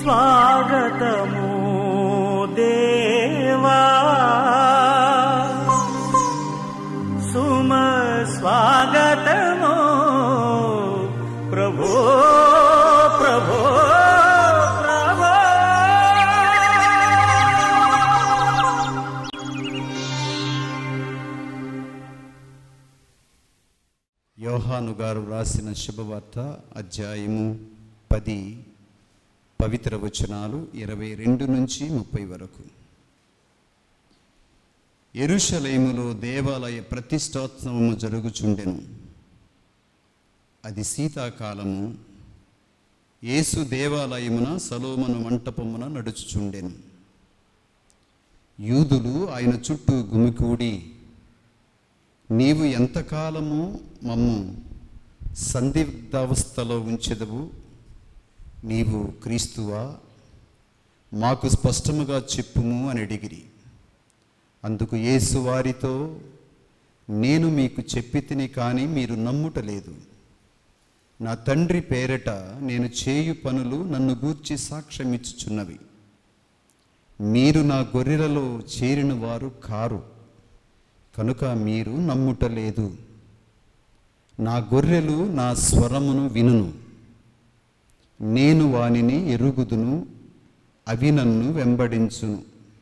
స్వాగతము దేవా సుమ స్వాగతము ప్రభో ప్రభో ప్రభో యోహాను గారు వ్రాసిన శుభవార్త అధ్యాయము పది పవిత్ర వచనాలు ఇరవై రెండు నుంచి ముప్పై వరకు ఎరుషలేములో దేవాలయ ప్రతిష్టోత్సవము జరుగుచుండెను అది శీతాకాలము యేసు దేవాలయమున సలోమను మంటపమున నడుచుచుండెను యూదులు ఆయన చుట్టూ గుమికూడి నీవు ఎంతకాలము మమ్ము సందిగ్ధావస్థలో ఉంచెదవు నీవు క్రీస్తువా మాకు స్పష్టముగా చెప్పుము అని అడిగిరి అందుకు యేసు వారితో నేను మీకు చెప్పి తిని కానీ మీరు నమ్ముటలేదు నా తండ్రి పేరట నేను చేయు పనులు నన్ను గూర్చి సాక్ష్యమిచ్చుచున్నవి మీరు నా గొర్రెలలో చేరిన వారు కారు కనుక మీరు నమ్ముటలేదు నా గొర్రెలు నా స్వరమును వినును నేను వానిని ఎరుగుదును అవి నన్ను వెంబడించును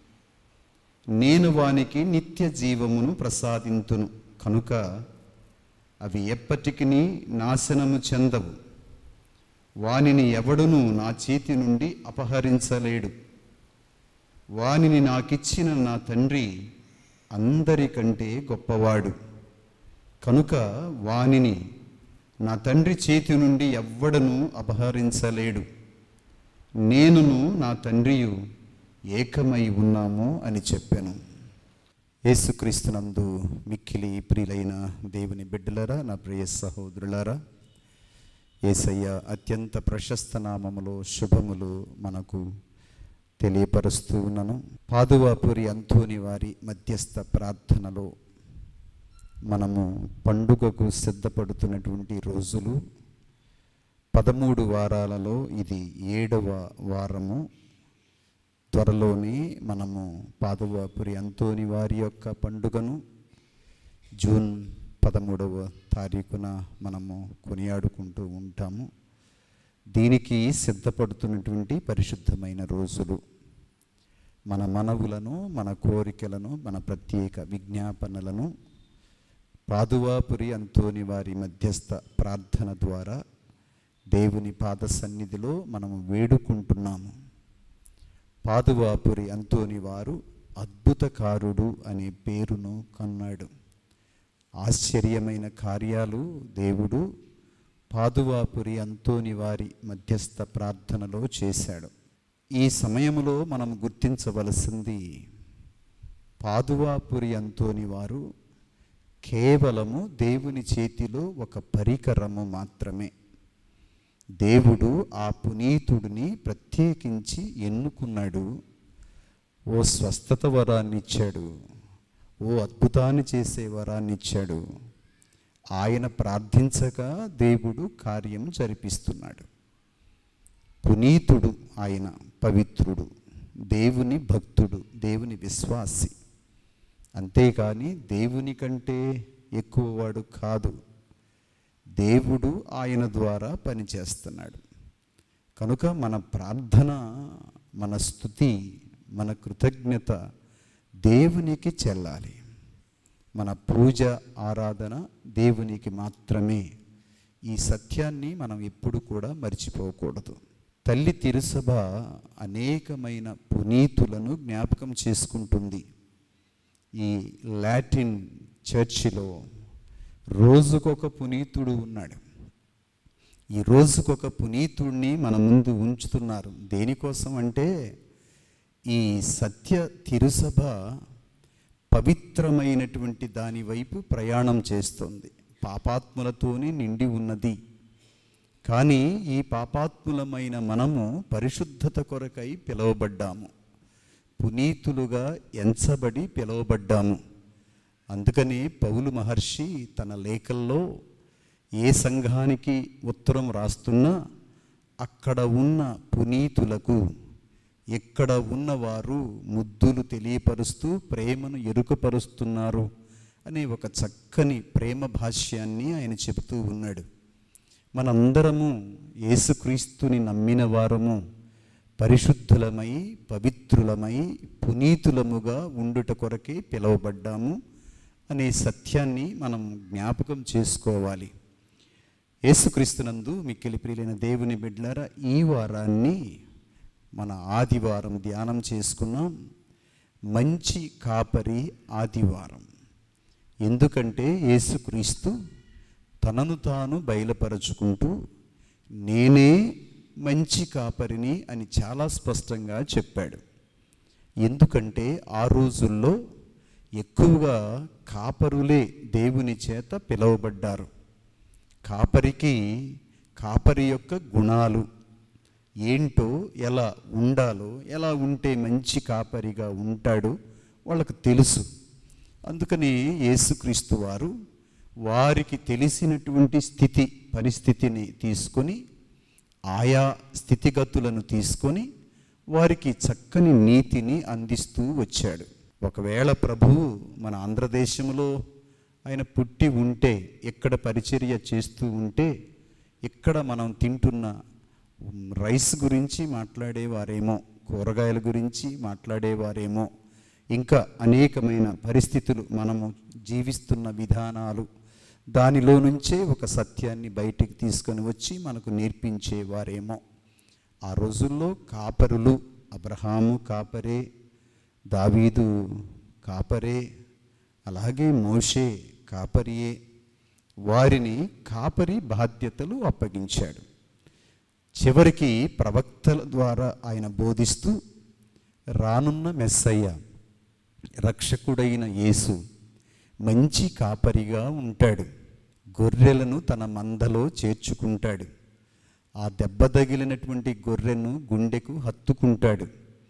నేను వానికి నిత్య జీవమును ప్రసాదింతును కనుక అవి ఎప్పటికీ నాశనము చెందవు వానిని ఎవడును నా చేతి నుండి అపహరించలేడు వానిని నాకిచ్చిన నా తండ్రి అందరికంటే గొప్పవాడు కనుక వానిని నా తండ్రి చేతి నుండి ఎవ్వడను అపహరించలేడు నేనును నా తండ్రియు ఏకమై ఉన్నాము అని చెప్పాను యేసుక్రీస్తునందు మిక్కిలి ప్రియులైన దేవుని బిడ్డలరా నా ప్రియ సహోదరులారా ఏసయ్య అత్యంత ప్రశస్త నామములో శుభములు మనకు తెలియపరుస్తూ ఉన్నాను పాదువాపురి అంతోని వారి మధ్యస్థ ప్రార్థనలో మనము పండుగకు సిద్ధపడుతున్నటువంటి రోజులు పదమూడు వారాలలో ఇది ఏడవ వారము త్వరలోనే మనము పాదువాపురి అంతోని వారి యొక్క పండుగను జూన్ పదమూడవ తారీఖున మనము కొనియాడుకుంటూ ఉంటాము దీనికి సిద్ధపడుతున్నటువంటి పరిశుద్ధమైన రోజులు మన మనవులను మన కోరికలను మన ప్రత్యేక విజ్ఞాపనలను పాదువాపురి అంతోని వారి మధ్యస్థ ప్రార్థన ద్వారా దేవుని పాద సన్నిధిలో మనము వేడుకుంటున్నాము పాదువాపురి అంతోని వారు అద్భుతకారుడు అనే పేరును కన్నాడు ఆశ్చర్యమైన కార్యాలు దేవుడు పాదువాపురి అంతోని వారి మధ్యస్థ ప్రార్థనలో చేశాడు ఈ సమయంలో మనం గుర్తించవలసింది పాదువాపురి అంతోని వారు కేవలము దేవుని చేతిలో ఒక పరికరము మాత్రమే దేవుడు ఆ పునీతుడిని ప్రత్యేకించి ఎన్నుకున్నాడు ఓ స్వస్థత వరాన్ని ఇచ్చాడు ఓ అద్భుతాన్ని చేసే వరాన్ని ఇచ్చాడు ఆయన ప్రార్థించగా దేవుడు కార్యం జరిపిస్తున్నాడు పునీతుడు ఆయన పవిత్రుడు దేవుని భక్తుడు దేవుని విశ్వాసి అంతేకాని దేవుని కంటే ఎక్కువవాడు కాదు దేవుడు ఆయన ద్వారా పనిచేస్తున్నాడు కనుక మన ప్రార్థన మన స్థుతి మన కృతజ్ఞత దేవునికి చెల్లాలి మన పూజ ఆరాధన దేవునికి మాత్రమే ఈ సత్యాన్ని మనం ఎప్పుడు కూడా మర్చిపోకూడదు తల్లి తిరుసభ అనేకమైన పునీతులను జ్ఞాపకం చేసుకుంటుంది ఈ లాటిన్ చర్చిలో రోజుకొక పునీతుడు ఉన్నాడు ఈ రోజుకొక పునీతుడిని మన ముందు ఉంచుతున్నారు దేనికోసం అంటే ఈ సత్య తిరుసభ పవిత్రమైనటువంటి దాని వైపు ప్రయాణం చేస్తుంది పాపాత్ములతోనే నిండి ఉన్నది కానీ ఈ పాపాత్ములమైన మనము పరిశుద్ధత కొరకై పిలువబడ్డాము పునీతులుగా ఎంచబడి పిలువబడ్డాము అందుకని పౌలు మహర్షి తన లేఖల్లో ఏ సంఘానికి ఉత్తరం రాస్తున్నా అక్కడ ఉన్న పునీతులకు ఎక్కడ ఉన్నవారు ముద్దులు తెలియపరుస్తూ ప్రేమను ఎరుకపరుస్తున్నారు అనే ఒక చక్కని ప్రేమ భాష్యాన్ని ఆయన చెబుతూ ఉన్నాడు మనందరము యేసుక్రీస్తుని నమ్మిన వారము పరిశుద్ధులమై పవిత్రులమై పునీతులముగా ఉండుట కొరకే పిలువబడ్డాము అనే సత్యాన్ని మనం జ్ఞాపకం చేసుకోవాలి యేసుక్రీస్తునందు మిక్కిలి ప్రియులైన దేవుని బిడ్డలారా ఈ వారాన్ని మన ఆదివారం ధ్యానం చేసుకున్నాం మంచి కాపరి ఆదివారం ఎందుకంటే యేసుక్రీస్తు తనను తాను బయలుపరచుకుంటూ నేనే మంచి కాపరిని అని చాలా స్పష్టంగా చెప్పాడు ఎందుకంటే ఆ రోజుల్లో ఎక్కువగా కాపరులే దేవుని చేత పిలువబడ్డారు కాపరికి కాపరి యొక్క గుణాలు ఏంటో ఎలా ఉండాలో ఎలా ఉంటే మంచి కాపరిగా ఉంటాడో వాళ్ళకు తెలుసు అందుకని యేసుక్రీస్తు వారు వారికి తెలిసినటువంటి స్థితి పరిస్థితిని తీసుకొని ఆయా స్థితిగతులను తీసుకొని వారికి చక్కని నీతిని అందిస్తూ వచ్చాడు ఒకవేళ ప్రభువు మన ఆంధ్రదేశంలో ఆయన పుట్టి ఉంటే ఇక్కడ పరిచర్య చేస్తూ ఉంటే ఇక్కడ మనం తింటున్న రైస్ గురించి మాట్లాడేవారేమో కూరగాయల గురించి మాట్లాడేవారేమో ఇంకా అనేకమైన పరిస్థితులు మనము జీవిస్తున్న విధానాలు దానిలో నుంచే ఒక సత్యాన్ని బయటికి తీసుకొని వచ్చి మనకు నేర్పించేవారేమో ఆ రోజుల్లో కాపరులు అబ్రహాము కాపరే దావీదు కాపరే అలాగే మోషే కాపరియే వారిని కాపరి బాధ్యతలు అప్పగించాడు చివరికి ప్రవక్తల ద్వారా ఆయన బోధిస్తూ రానున్న మెస్సయ్య రక్షకుడైన యేసు మంచి కాపరిగా ఉంటాడు గొర్రెలను తన మందలో చేర్చుకుంటాడు ఆ దెబ్బ తగిలినటువంటి గొర్రెను గుండెకు హత్తుకుంటాడు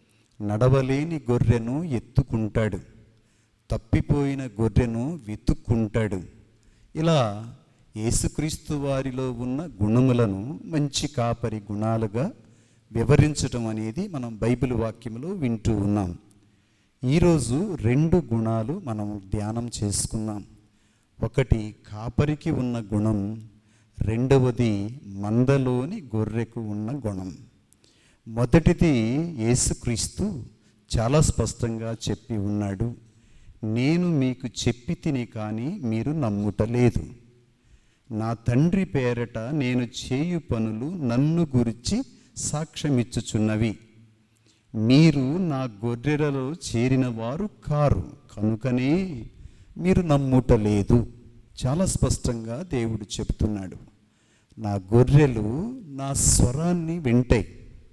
నడవలేని గొర్రెను ఎత్తుకుంటాడు తప్పిపోయిన గొర్రెను వెతుక్కుంటాడు ఇలా యేసుక్రీస్తు వారిలో ఉన్న గుణములను మంచి కాపరి గుణాలుగా వివరించటం అనేది మనం బైబిల్ వాక్యంలో వింటూ ఉన్నాం ఈరోజు రెండు గుణాలు మనం ధ్యానం చేసుకున్నాం ఒకటి కాపరికి ఉన్న గుణం రెండవది మందలోని గొర్రెకు ఉన్న గుణం మొదటిది యేసుక్రీస్తు చాలా స్పష్టంగా చెప్పి ఉన్నాడు నేను మీకు చెప్పి తిని కానీ మీరు నమ్ముటలేదు నా తండ్రి పేరట నేను చేయు పనులు నన్ను గురించి సాక్ష్యమిచ్చుచున్నవి మీరు నా గొర్రెలలో చేరిన వారు కారు కనుకనే మీరు నమ్ముటలేదు చాలా స్పష్టంగా దేవుడు చెప్తున్నాడు నా గొర్రెలు నా స్వరాన్ని వింటాయి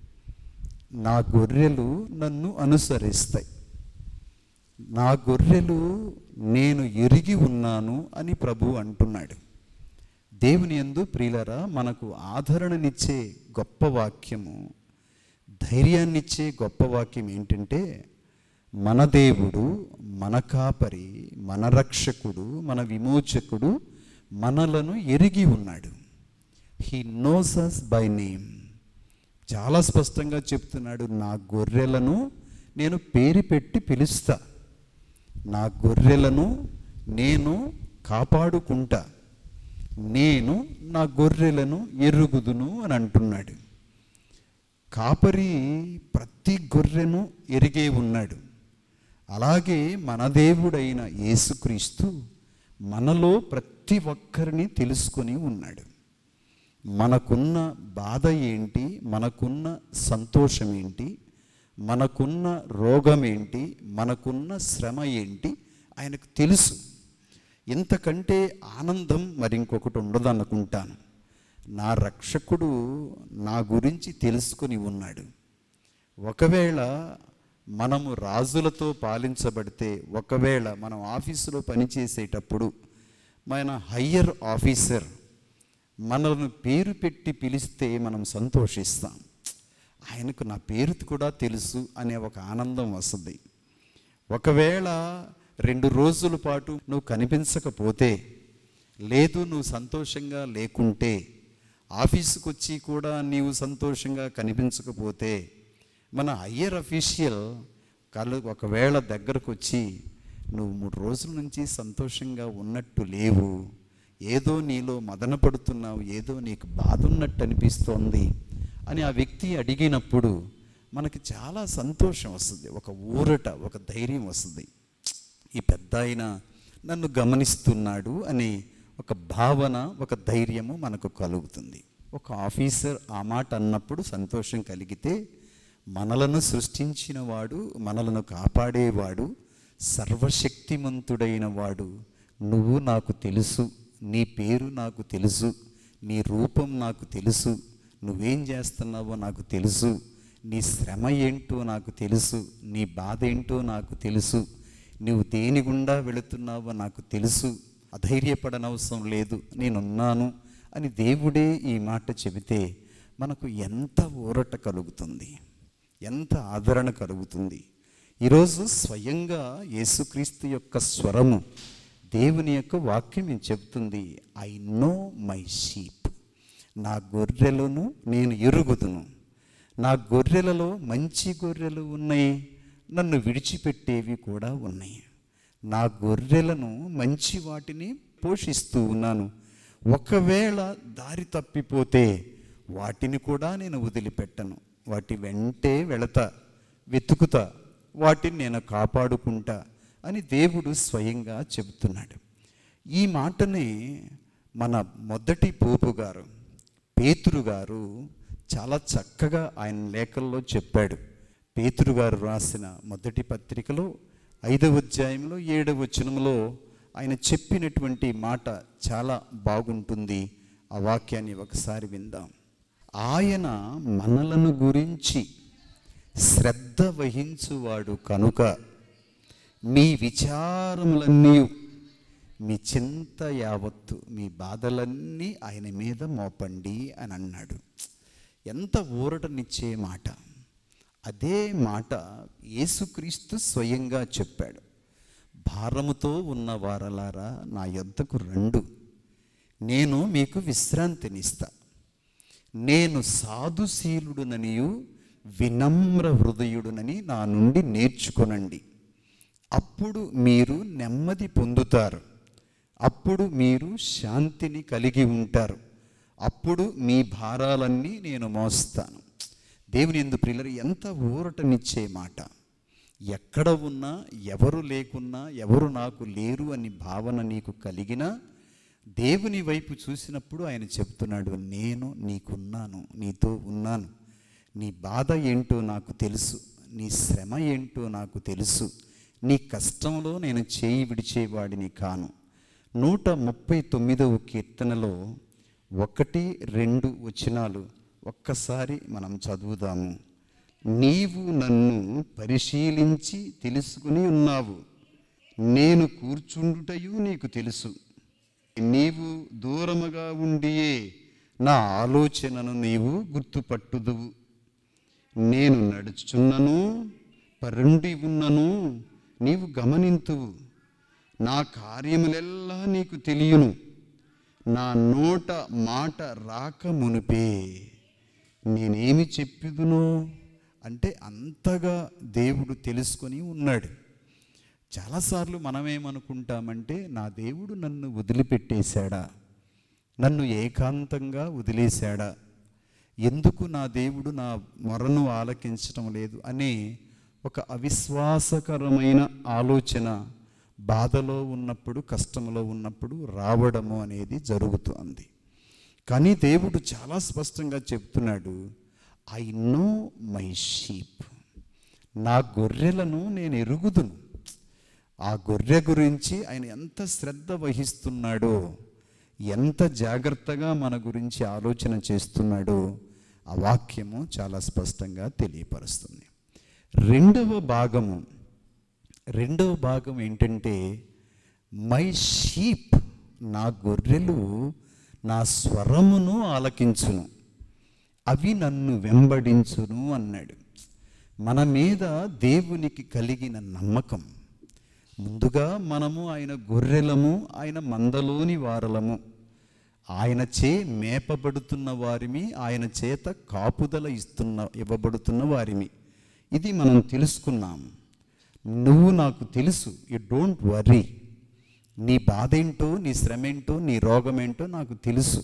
నా గొర్రెలు నన్ను అనుసరిస్తాయి నా గొర్రెలు నేను ఎరిగి ఉన్నాను అని ప్రభు అంటున్నాడు దేవుని యందు ప్రియులరా మనకు ఆదరణనిచ్చే గొప్ప వాక్యము ధైర్యాన్నిచ్చే గొప్ప వాక్యం ఏంటంటే మన దేవుడు మన కాపరి మన రక్షకుడు మన విమోచకుడు మనలను ఎరిగి ఉన్నాడు he knows us by name చాలా స్పష్టంగా చెప్తున్నాడు నా గొర్రెలను నేను పేరు పెట్టి పిలుస్తా నా గొర్రెలను నేను కాపాడుకుంటా నేను నా గొర్రెలను ఎరుగుదును అని అంటున్నాడు కాపరి ప్రతి గొర్రెను ఎరిగే ఉన్నాడు అలాగే మన దేవుడైన యేసుక్రీస్తు మనలో ప్రతి ఒక్కరిని తెలుసుకొని ఉన్నాడు మనకున్న బాధ ఏంటి మనకున్న సంతోషం ఏంటి మనకున్న రోగం ఏంటి మనకున్న శ్రమ ఏంటి ఆయనకు తెలుసు ఇంతకంటే ఆనందం మరి ఇంకొకటి ఉండదనుకుంటాను నా రక్షకుడు నా గురించి తెలుసుకొని ఉన్నాడు ఒకవేళ మనము రాజులతో పాలించబడితే ఒకవేళ మనం ఆఫీసులో పనిచేసేటప్పుడు మన హయ్యర్ ఆఫీసర్ మనల్ని పేరు పెట్టి పిలిస్తే మనం సంతోషిస్తాం ఆయనకు నా పేరు కూడా తెలుసు అనే ఒక ఆనందం వస్తుంది ఒకవేళ రెండు రోజుల పాటు నువ్వు కనిపించకపోతే లేదు నువ్వు సంతోషంగా లేకుంటే ఆఫీసుకు వచ్చి కూడా నీవు సంతోషంగా కనిపించకపోతే మన హయ్యర్ అఫీషియల్ కళ్ళు ఒకవేళ దగ్గరకు వచ్చి నువ్వు మూడు రోజుల నుంచి సంతోషంగా ఉన్నట్టు లేవు ఏదో నీలో మదన పడుతున్నావు ఏదో నీకు బాధ ఉన్నట్టు అనిపిస్తోంది అని ఆ వ్యక్తి అడిగినప్పుడు మనకి చాలా సంతోషం వస్తుంది ఒక ఊరట ఒక ధైర్యం వస్తుంది ఈ పెద్ద ఆయన నన్ను గమనిస్తున్నాడు అనే ఒక భావన ఒక ధైర్యము మనకు కలుగుతుంది ఒక ఆఫీసర్ ఆ మాట అన్నప్పుడు సంతోషం కలిగితే మనలను సృష్టించిన వాడు మనలను కాపాడేవాడు సర్వశక్తిమంతుడైన వాడు నువ్వు నాకు తెలుసు నీ పేరు నాకు తెలుసు నీ రూపం నాకు తెలుసు నువ్వేం చేస్తున్నావో నాకు తెలుసు నీ శ్రమ ఏంటో నాకు తెలుసు నీ బాధ ఏంటో నాకు తెలుసు నువ్వు దేని గుండా వెళుతున్నావో నాకు తెలుసు అధైర్యపడనవసరం లేదు నేనున్నాను అని దేవుడే ఈ మాట చెబితే మనకు ఎంత ఊరట కలుగుతుంది ఎంత ఆదరణ కలుగుతుంది ఈరోజు స్వయంగా యేసుక్రీస్తు యొక్క స్వరము దేవుని యొక్క వాక్యం ఏం చెబుతుంది ఐ నో మై షీప్ నా గొర్రెలను నేను ఎరుగుదును నా గొర్రెలలో మంచి గొర్రెలు ఉన్నాయి నన్ను విడిచిపెట్టేవి కూడా ఉన్నాయి నా గొర్రెలను మంచి వాటిని పోషిస్తూ ఉన్నాను ఒకవేళ దారి తప్పిపోతే వాటిని కూడా నేను వదిలిపెట్టను వాటి వెంటే వెళతా వెతుకుతా వాటిని నేను కాపాడుకుంటా అని దేవుడు స్వయంగా చెబుతున్నాడు ఈ మాటని మన మొదటి పోపు గారు పేతురు గారు చాలా చక్కగా ఆయన లేఖల్లో చెప్పాడు పేతురు గారు రాసిన మొదటి పత్రికలో ఐదవ అధ్యాయంలో ఏడవ వచనంలో ఆయన చెప్పినటువంటి మాట చాలా బాగుంటుంది ఆ వాక్యాన్ని ఒకసారి విందాం ఆయన మనలను గురించి శ్రద్ధ వహించువాడు కనుక మీ విచారములన్నీ మీ చింత యావత్తు మీ బాధలన్నీ ఆయన మీద మోపండి అని అన్నాడు ఎంత ఊరటనిచ్చే మాట అదే మాట యేసుక్రీస్తు స్వయంగా చెప్పాడు భారముతో ఉన్న వారలారా నా యొద్దకు రండు నేను మీకు విశ్రాంతినిస్తా నేను సాధుశీలుడుననియు వినమ్ర హృదయుడునని నా నుండి నేర్చుకొనండి అప్పుడు మీరు నెమ్మది పొందుతారు అప్పుడు మీరు శాంతిని కలిగి ఉంటారు అప్పుడు మీ భారాలన్నీ నేను మోస్తాను దేవుని ఎందు ప్రియులరు ఎంత ఊరటనిచ్చే మాట ఎక్కడ ఉన్నా ఎవరు లేకున్నా ఎవరు నాకు లేరు అని భావన నీకు కలిగినా దేవుని వైపు చూసినప్పుడు ఆయన చెప్తున్నాడు నేను నీకున్నాను నీతో ఉన్నాను నీ బాధ ఏంటో నాకు తెలుసు నీ శ్రమ ఏంటో నాకు తెలుసు నీ కష్టంలో నేను చేయి విడిచేవాడిని కాను నూట ముప్పై తొమ్మిదవ కీర్తనలో ఒకటి రెండు వచనాలు ఒక్కసారి మనం చదువుదాము నీవు నన్ను పరిశీలించి తెలుసుకుని ఉన్నావు నేను కూర్చుండుటయు నీకు తెలుసు నీవు దూరముగా ఉండియే నా ఆలోచనను నీవు గుర్తుపట్టుదువు నేను నడుచున్నను పరుండి ఉన్నను నీవు గమనింతువు నా కార్యములెల్లా నీకు తెలియను నా నోట మాట రాక మునిపే నేనేమి చెప్పుదునో అంటే అంతగా దేవుడు తెలుసుకొని ఉన్నాడు చాలాసార్లు మనమేమనుకుంటామంటే నా దేవుడు నన్ను వదిలిపెట్టేశాడా నన్ను ఏకాంతంగా వదిలేశాడా ఎందుకు నా దేవుడు నా మొరను ఆలకించడం లేదు అనే ఒక అవిశ్వాసకరమైన ఆలోచన బాధలో ఉన్నప్పుడు కష్టంలో ఉన్నప్పుడు రావడము అనేది జరుగుతుంది కానీ దేవుడు చాలా స్పష్టంగా చెప్తున్నాడు ఐ నో మై షీప్ నా గొర్రెలను నేను ఎరుగుదును ఆ గొర్రె గురించి ఆయన ఎంత శ్రద్ధ వహిస్తున్నాడో ఎంత జాగ్రత్తగా మన గురించి ఆలోచన చేస్తున్నాడో ఆ వాక్యము చాలా స్పష్టంగా తెలియపరుస్తుంది రెండవ భాగము రెండవ భాగం ఏంటంటే మై షీప్ నా గొర్రెలు నా స్వరమును ఆలకించును అవి నన్ను వెంబడించును అన్నాడు మన మీద దేవునికి కలిగిన నమ్మకం ముందుగా మనము ఆయన గొర్రెలము ఆయన మందలోని వారలము ఆయన చే మేపబడుతున్న వారిమి ఆయన చేత కాపుదల ఇస్తున్న ఇవ్వబడుతున్న వారిమి ఇది మనం తెలుసుకున్నాం నువ్వు నాకు తెలుసు యు డోంట్ వర్రీ నీ బాధ ఏంటో నీ శ్రమ ఏంటో నీ రోగం ఏంటో నాకు తెలుసు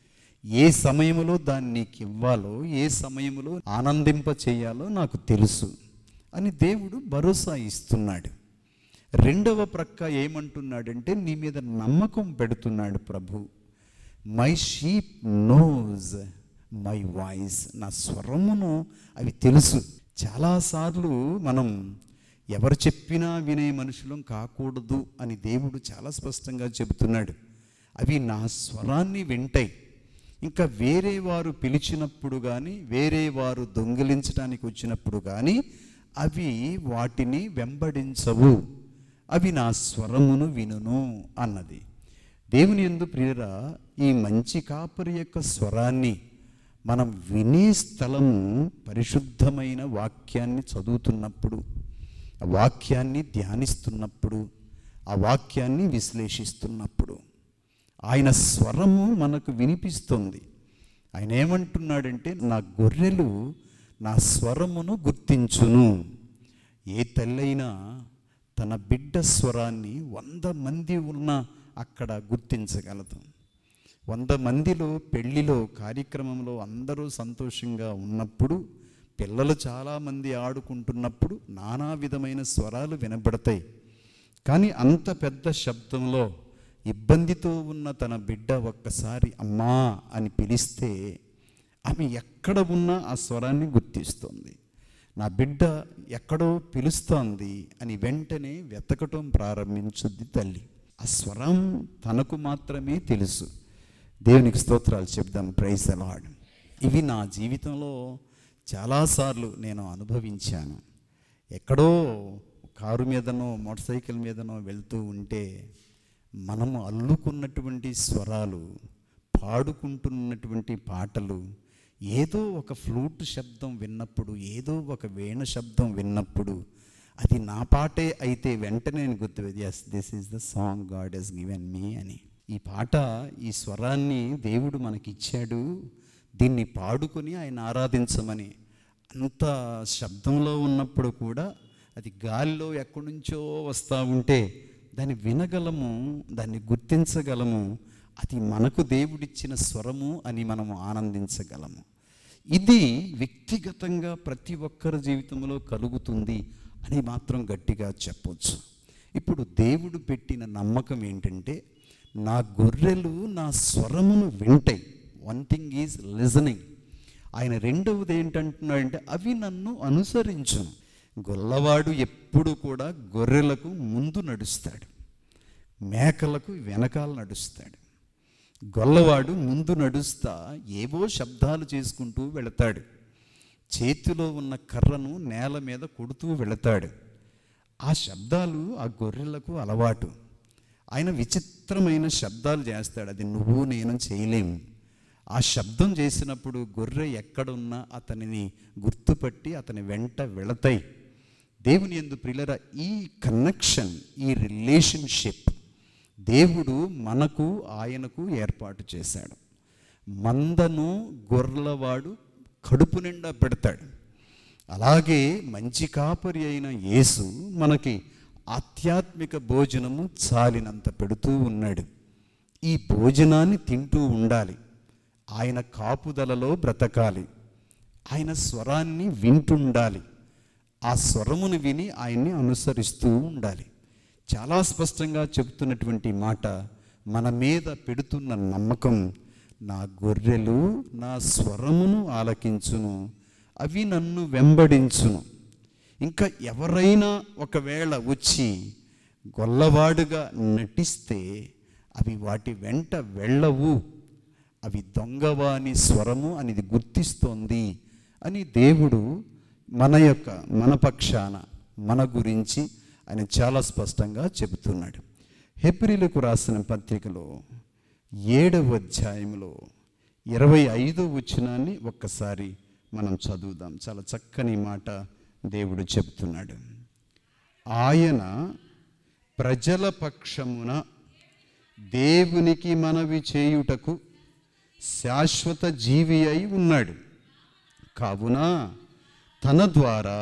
ఏ సమయంలో దాన్ని నీకు ఇవ్వాలో ఏ సమయంలో ఆనందింప చేయాలో నాకు తెలుసు అని దేవుడు భరోసా ఇస్తున్నాడు రెండవ ప్రక్క ఏమంటున్నాడంటే నీ మీద నమ్మకం పెడుతున్నాడు ప్రభు my sheep knows my voice నా స్వరమును అవి తెలుసు చాలాసార్లు మనం ఎవరు చెప్పినా వినే మనుషులం కాకూడదు అని దేవుడు చాలా స్పష్టంగా చెబుతున్నాడు అవి నా స్వరాన్ని వింటాయి ఇంకా వేరే వారు పిలిచినప్పుడు కానీ వేరే వారు దొంగిలించడానికి వచ్చినప్పుడు కానీ అవి వాటిని వెంబడించవు అవి నా స్వరమును వినును అన్నది దేవుని ఎందు ప్రియరా ఈ మంచి కాపరి యొక్క స్వరాన్ని మనం వినే స్థలము పరిశుద్ధమైన వాక్యాన్ని చదువుతున్నప్పుడు ఆ వాక్యాన్ని ధ్యానిస్తున్నప్పుడు ఆ వాక్యాన్ని విశ్లేషిస్తున్నప్పుడు ఆయన స్వరము మనకు వినిపిస్తుంది ఆయన ఏమంటున్నాడంటే నా గొర్రెలు నా స్వరమును గుర్తించును ఏ తల్లైనా తన బిడ్డ స్వరాన్ని వంద మంది ఉన్న అక్కడ గుర్తించగలదు వంద మందిలో పెళ్లిలో కార్యక్రమంలో అందరూ సంతోషంగా ఉన్నప్పుడు పిల్లలు చాలామంది ఆడుకుంటున్నప్పుడు నానా విధమైన స్వరాలు వినబడతాయి కానీ అంత పెద్ద శబ్దంలో ఇబ్బందితో ఉన్న తన బిడ్డ ఒక్కసారి అమ్మా అని పిలిస్తే ఆమె ఎక్కడ ఉన్నా ఆ స్వరాన్ని గుర్తిస్తుంది నా బిడ్డ ఎక్కడో పిలుస్తోంది అని వెంటనే వెతకటం ప్రారంభించుద్ది తల్లి ఆ స్వరం తనకు మాత్రమే తెలుసు దేవునికి స్తోత్రాలు చెప్దాం ప్రైజ్ అలాడ్ ఇవి నా జీవితంలో చాలాసార్లు నేను అనుభవించాను ఎక్కడో కారు మీదనో మోటార్ సైకిల్ మీదనో వెళ్తూ ఉంటే మనము అల్లుకున్నటువంటి స్వరాలు పాడుకుంటున్నటువంటి పాటలు ఏదో ఒక ఫ్లూట్ శబ్దం విన్నప్పుడు ఏదో ఒక వేణ శబ్దం విన్నప్పుడు అది నా పాటే అయితే వెంటనే నేను గుర్తు yes this is the song God has given me అని ఈ పాట ఈ స్వరాన్ని దేవుడు మనకిచ్చాడు దీన్ని పాడుకొని ఆయన ఆరాధించమని అంత శబ్దంలో ఉన్నప్పుడు కూడా అది గాలిలో ఎక్కడి నుంచో వస్తూ ఉంటే దాన్ని వినగలము దాన్ని గుర్తించగలము అది మనకు దేవుడిచ్చిన స్వరము అని మనము ఆనందించగలము ఇది వ్యక్తిగతంగా ప్రతి ఒక్కరి జీవితంలో కలుగుతుంది అని మాత్రం గట్టిగా చెప్పొచ్చు ఇప్పుడు దేవుడు పెట్టిన నమ్మకం ఏంటంటే నా గొర్రెలు నా స్వరమును వింటాయి వన్ థింగ్ ఈజ్ లిజనింగ్ ఆయన రెండవది ఏంటంటున్నాడంటే అవి నన్ను అనుసరించును గొల్లవాడు ఎప్పుడు కూడా గొర్రెలకు ముందు నడుస్తాడు మేకలకు వెనకాల నడుస్తాడు గొల్లవాడు ముందు నడుస్తా ఏవో శబ్దాలు చేసుకుంటూ వెళతాడు చేతిలో ఉన్న కర్రను నేల మీద కొడుతూ వెళతాడు ఆ శబ్దాలు ఆ గొర్రెలకు అలవాటు ఆయన విచిత్రమైన శబ్దాలు చేస్తాడు అది నువ్వు నేను చేయలేం ఆ శబ్దం చేసినప్పుడు గొర్రె ఎక్కడున్నా అతనిని గుర్తుపట్టి అతని వెంట వెళతాయి దేవుని ఎందు ప్రిలర ఈ కనెక్షన్ ఈ రిలేషన్షిప్ దేవుడు మనకు ఆయనకు ఏర్పాటు చేశాడు మందను గొర్రెలవాడు కడుపు నిండా పెడతాడు అలాగే మంచి కాపరి అయిన యేసు మనకి ఆధ్యాత్మిక భోజనము చాలినంత పెడుతూ ఉన్నాడు ఈ భోజనాన్ని తింటూ ఉండాలి ఆయన కాపుదలలో బ్రతకాలి ఆయన స్వరాన్ని వింటుండాలి ఆ స్వరమును విని ఆయన్ని అనుసరిస్తూ ఉండాలి చాలా స్పష్టంగా చెబుతున్నటువంటి మాట మన మీద పెడుతున్న నమ్మకం నా గొర్రెలు నా స్వరమును ఆలకించును అవి నన్ను వెంబడించును ఇంకా ఎవరైనా ఒకవేళ వచ్చి గొల్లవాడుగా నటిస్తే అవి వాటి వెంట వెళ్ళవు అవి దొంగవాని స్వరము అనేది గుర్తిస్తోంది అని దేవుడు మన యొక్క మన పక్షాన మన గురించి ఆయన చాలా స్పష్టంగా చెబుతున్నాడు హెబ్రిలకు రాసిన పత్రికలో ఏడవ అధ్యాయంలో ఇరవై ఐదో వచనాన్ని ఒక్కసారి మనం చదువుదాం చాలా చక్కని మాట దేవుడు చెబుతున్నాడు ఆయన ప్రజల పక్షమున దేవునికి మనవి చేయుటకు శాశ్వత జీవి అయి ఉన్నాడు కావున తన ద్వారా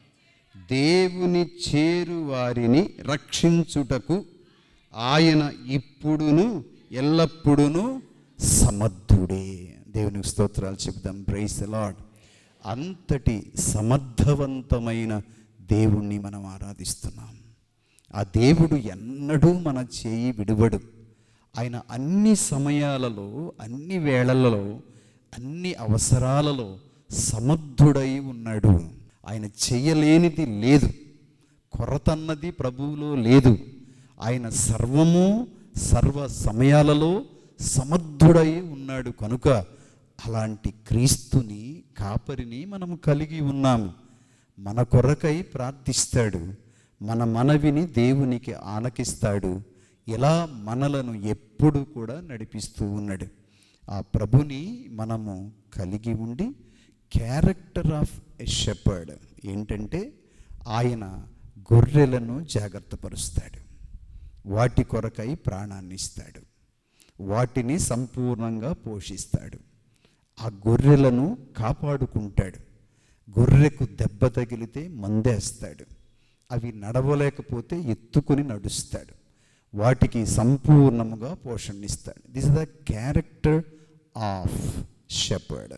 దేవుని చేరు వారిని రక్షించుటకు ఆయన ఇప్పుడును ఎల్లప్పుడును సమర్థుడే దేవునికి స్తోత్రాలు చెప్దాం ప్రైస్ లాడ్ అంతటి సమర్థవంతమైన దేవుణ్ణి మనం ఆరాధిస్తున్నాం ఆ దేవుడు ఎన్నడూ మన చేయి విడువడు ఆయన అన్ని సమయాలలో అన్ని వేళలలో అన్ని అవసరాలలో సమర్థుడై ఉన్నాడు ఆయన చేయలేనిది లేదు కొరతన్నది ప్రభువులో లేదు ఆయన సర్వము సర్వ సమయాలలో సమర్థుడై ఉన్నాడు కనుక అలాంటి క్రీస్తుని కాపరిని మనం కలిగి ఉన్నాము మన కొరకై ప్రార్థిస్తాడు మన మనవిని దేవునికి ఆనకిస్తాడు ఇలా మనలను ఎప్పుడు కూడా నడిపిస్తూ ఉన్నాడు ఆ ప్రభుని మనము కలిగి ఉండి క్యారెక్టర్ ఆఫ్ ఎ షెపర్డ్ ఏంటంటే ఆయన గొర్రెలను జాగ్రత్తపరుస్తాడు వాటి కొరకై ప్రాణాన్ని ఇస్తాడు వాటిని సంపూర్ణంగా పోషిస్తాడు ఆ గొర్రెలను కాపాడుకుంటాడు గొర్రెకు దెబ్బ తగిలితే మందేస్తాడు అవి నడవలేకపోతే ఎత్తుకుని నడుస్తాడు వాటికి సంపూర్ణముగా పోషణిస్తాడు this is the character of shepherd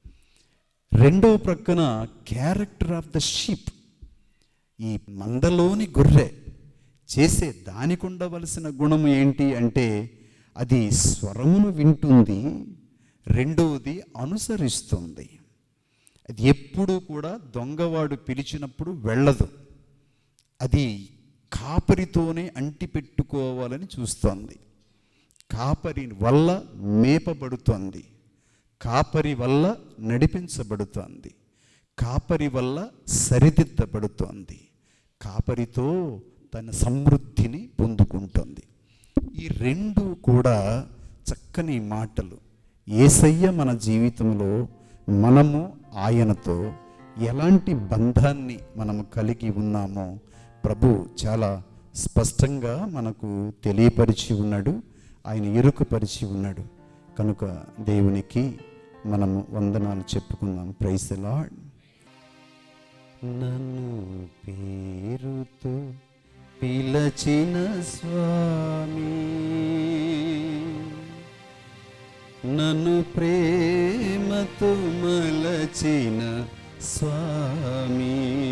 రెండవ ప్రక్కన క్యారెక్టర్ ఆఫ్ ద షీప్ ఈ మందలోని గొర్రె చేసే దానికి ఉండవలసిన గుణం ఏంటి అంటే అది స్వరమును వింటుంది రెండవది అనుసరిస్తుంది అది ఎప్పుడు కూడా దొంగవాడు పిలిచినప్పుడు వెళ్ళదు అది కాపరితోనే అంటి పెట్టుకోవాలని చూస్తోంది కాపరి వల్ల మేపబడుతోంది కాపరి వల్ల నడిపించబడుతోంది కాపరి వల్ల సరిదిద్దబడుతోంది కాపరితో తన సమృద్ధిని పొందుకుంటుంది ఈ రెండు కూడా చక్కని మాటలు ఏసయ్య మన జీవితంలో మనము ఆయనతో ఎలాంటి బంధాన్ని మనము కలిగి ఉన్నామో ప్రభు చాలా స్పష్టంగా మనకు తెలియపరిచి ఉన్నాడు ఆయన ఎరుకపరిచి ఉన్నాడు కనుక దేవునికి మనము వందనాలు చెప్పుకుందాం ప్రైస్ లాడ్ నన్ను పేరుతో పిలచిన స్వామి నన్ను ప్రేమతో మలచిన స్వామి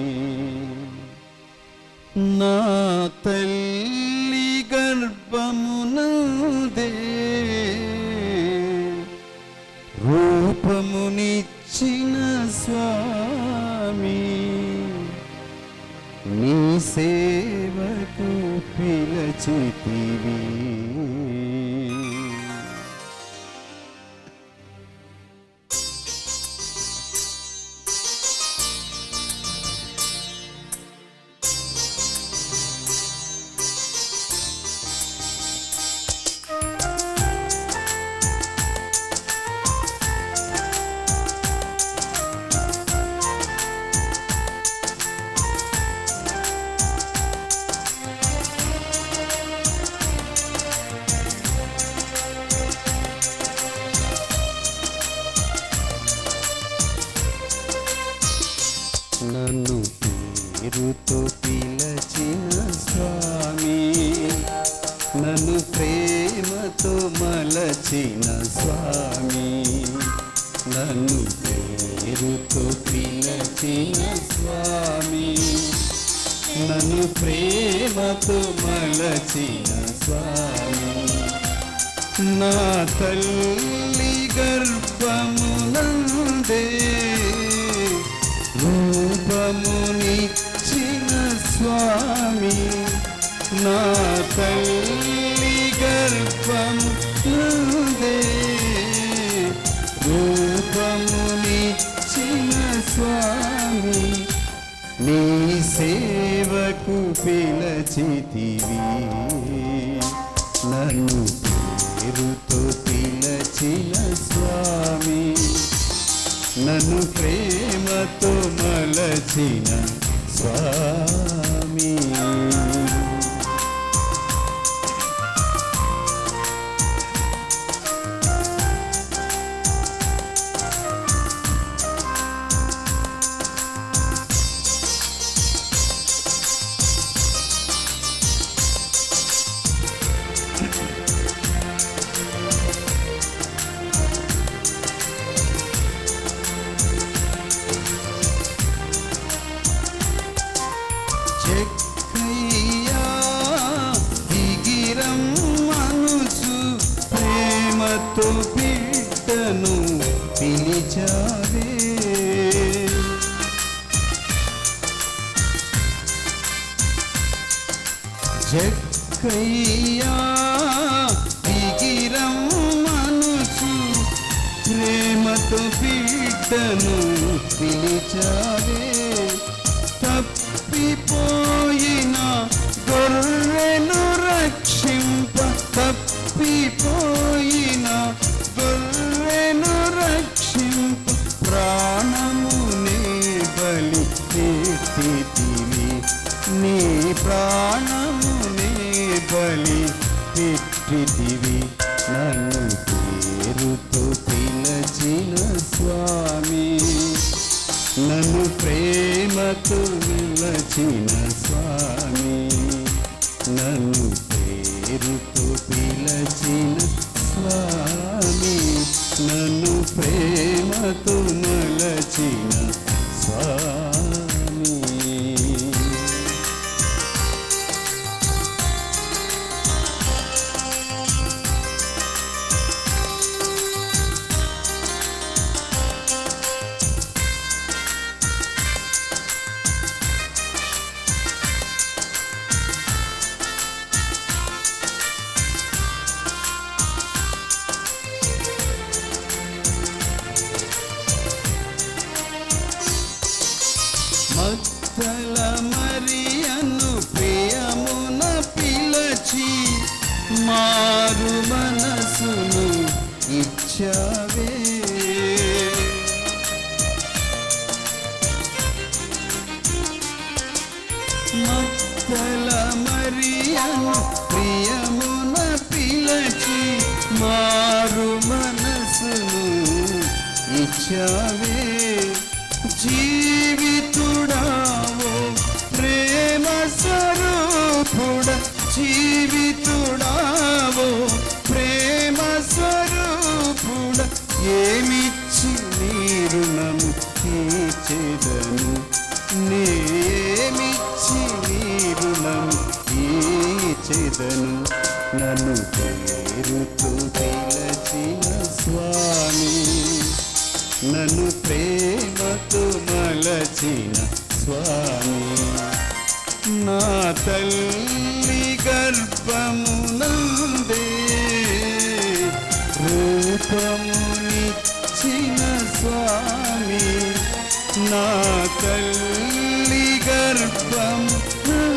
నా తల్లి గర్భమునందే రూపమునిచ్చిన స్వామి నీ సేవకు పిలచితివి నన్ను పేరుతో పిలచిన స్వామి నన్ను ప్రేమతో మలచిన స్వామి నన్ను పేరుతో పిలచిన స్వామి నన్ను ప్రేమతో మలచిన స్వామి నా తల్లి గర్భమునందే రూపమునిచ్చిన స్వామి నా తల్లి గర్భమునందే రూపమునిచ్చిన స్వామి నీ సేవకు పిలచితివి నన్ను పేరుతో పిలచిన స్వామి నన్ను ప్రేమతో మలచిన స్వామి ప్రేమతో బిడ్డను పిలిచావే జక్కయ్యా దిగిరం మనసు ప్రేమతో బిడ్డను పిలిచావే తప్పిపోయిన గొర్రెను రక్షింప తప్పిపోయిన గొర్రెను రక్షింప ప్రాణమునే బలి పెట్టితివి నీ ప్రాణమునే బలి పెట్టితివి నన్ను పేరుతో పిలచిన స్వామి నన్ను ప్రేమతో నిలచిన స్వామి నన్ను పేరుతో పిలచిన స్వామి నన్ను ప్రేమతో నలచిన స్వామి మత్తల మరియను ప్రియమున పిలచి మారు మనసును ఇచ్చావే మత్తల మరియను ప్రియమున పిలచి మారు మనసును ఇచ్చావే జీవితుడావో ప్రేమ స్వరూపుడ జీవితుడావో ప్రేమ స్వరూపుడ ఏమిచ్చి నీరు నన్ను తీర్చెదను నేమిచ్చి నీరు నన్ను తీర్చెదను నన్ను పేరుతో పిలచిన స్వామి నన్ను ప్రేమతో మలచిన స్వామి నా తల్లి గర్భమునందే రూపమునిచ్చిన స్వామి నా తల్లి గర్భం